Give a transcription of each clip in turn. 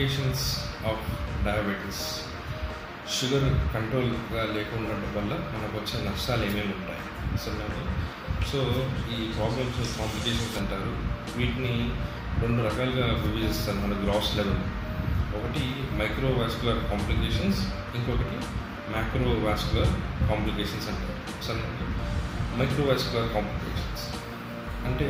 complications of diabetes sugar కంట్రోల్గా లేకుండా ఉండడం వల్ల మనకు వచ్చే నష్టాలు ఏమేమి ఉంటాయి అసలు సో ఈ ప్రాబ్లమ్స్ కాంప్లికేషన్స్ అంటారు వీటిని రెండు రకాలుగా విభజిస్తాను మన గ్రాస్ లెవెల్ ఒకటి మైక్రోవాస్కులర్ కాంప్లికేషన్స్ ఇంకొకటి మ్యాక్రోవాస్కులర్ కాంప్లికేషన్స్ అంటారు అసలు మైక్రోవాస్కులర్ కాంప్లికేషన్స్ అంటే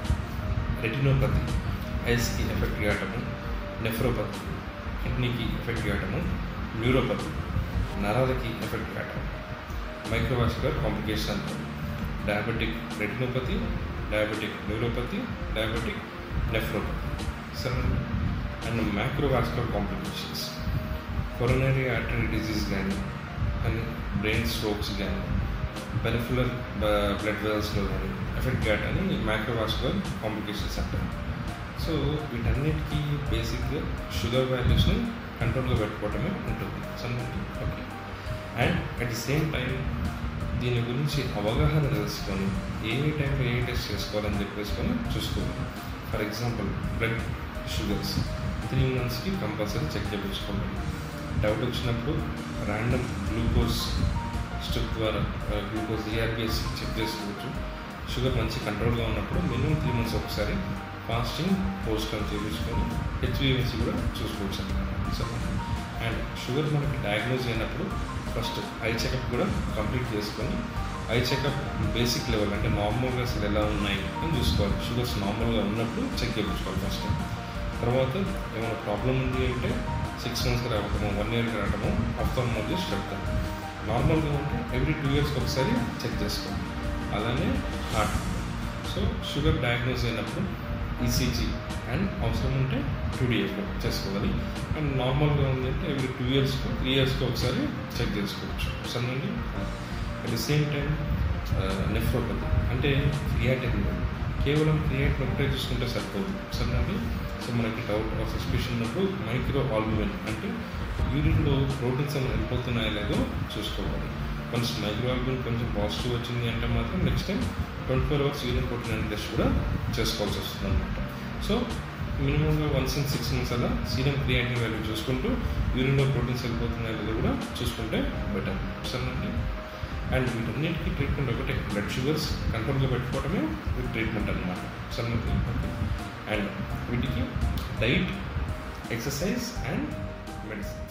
రెటినోపతి ఐస్కి ఎఫెక్ట్ కావటము నెఫ్రోపతి కిడ్నీకి ఎఫెక్ట్ కావటము న్యూరోపతి నరాలకి ఎఫెక్ట్ కావటం మైక్రోవాస్కులర్ కాంప్లికేషన్ అంటారు diabetic retinopathy diabetic neuropathy diabetic nephropathy సరే and microvascular complications coronary artery disease కానీ అని బ్రెయిన్ స్ట్రోక్స్ కానీ పెరిఫులర్ బ్లడ్ వెల్స్లో కానీ ఎఫెక్ట్ కావటాన్ని మైక్రోవాస్కులర్ కాంప్లికేషన్స్ అంటారు సో వీటన్నిటికీ బేసిక్గా షుగర్ వాల్యూస్ని కంట్రోల్లో పెట్టుకోవటమే ఉంటుంది సన్నటి okay and at the same time దీని గురించి అవగాహన తెలుసుకొని ఏ టైంలో ఏ టెస్ట్ చేసుకోవాలని చెప్పేసుకొని చూసుకోవాలి for example blood sugars three మంత్స్కి కంపల్సరీ చెక్ చేయించుకోవాలి డౌట్ వచ్చినప్పుడు ర్యాండమ్ గ్లూకోజ్ స్ట్రిప్ ద్వారా గ్లూకోజ్ ఈఆర్పిఎస్ చెక్ చేసుకోవచ్చు షుగర్ మంచి కంట్రోల్గా ఉన్నప్పుడు మినిమం త్రీ మంత్స్ ఒకసారి ఫాస్టింగ్ పోస్ట్ కన్ చేయించుకొని హెచ్బిఎన్సీ కూడా చూసుకోవచ్చు అనమాట సో అండ్ షుగర్ మనకి డయాగ్నోజ్ అయినప్పుడు ఫస్ట్ ఐ చెకప్ కూడా కంప్లీట్ చేసుకొని ఐ చెకప్ బేసిక్ లెవెల్ అంటే నార్మల్గా అసలు ఎలా ఉన్నాయి అని చూసుకోవాలి షుగర్స్ నార్మల్గా ఉన్నప్పుడు చెక్ చేయించుకోవాలి ఫస్ట్ తర్వాత ఏమైనా ప్రాబ్లం ఉంది అంటే సిక్స్ మంత్స్కి రావటము వన్ ఇయర్కి రావటము ఆఫ్థాల్మాలజిస్ట్ చెప్తాను నార్మల్గా ఉంటే ఎవ్రీ టూ ఇయర్స్కి ఒకసారి చెక్ చేసుకోవాలి అలానే హార్ట్ సో షుగర్ డయాగ్నోస్ అయినప్పుడు ఈసీజీ అండ్ అవసరం ఉంటే టూడీఎఫ్ చేసుకోవాలి అండ్ నార్మల్గా ఉంది అంటే ఎవ్రీ టూ ఇయర్స్కి త్రీ ఇయర్స్కి ఒకసారి చెక్ చేసుకోవచ్చు సన్నండి at the same time nephropathy అంటే క్రియాటిన్ కేవలం క్రియాటిన్ ఒకటే చూసుకుంటే సరిపోదు సన్నండి సో మనకి డౌట్ ఆర్ సస్పిషన్ ఉన్నప్పుడు మైక్రో ఆల్బుమిన్ అంటే యూరిన్లో ప్రోటీన్స్ ఏమైనా వెళ్ళిపోతున్నాయో లేదో చూసుకోవాలి కొంచెం మైక్రో ఆల్బుమిన్ కొంచెం పాజిటివ్ వచ్చింది అంటే మాత్రం next time twenty four hours urine protein test కూడా చేసుకోవాల్సి వస్తుంది అనమాట సో మినిమంగా వన్స్ ఇన్ సిక్స్ మంత్స్ అలా సీరం క్రియాటిన్ వాల్యూ చూసుకుంటూ యూరిన్లో ప్రోటీన్స్ వెళ్ళిపోతున్నాయో లేదో కూడా చూసుకుంటే బెటర్ సరేనండి అండ్ వీటన్నిటికీ ట్రీట్మెంట్ ఒకటే బ్లడ్ షుగర్స్ కంట్రోల్గా పెట్టుకోవడమే విత్ ట్రీట్మెంట్ అనమాట సరేనండి ఓకే అండ్ వీటికి డైట్ ఎక్సర్సైజ్ అండ్ మెడిసిన్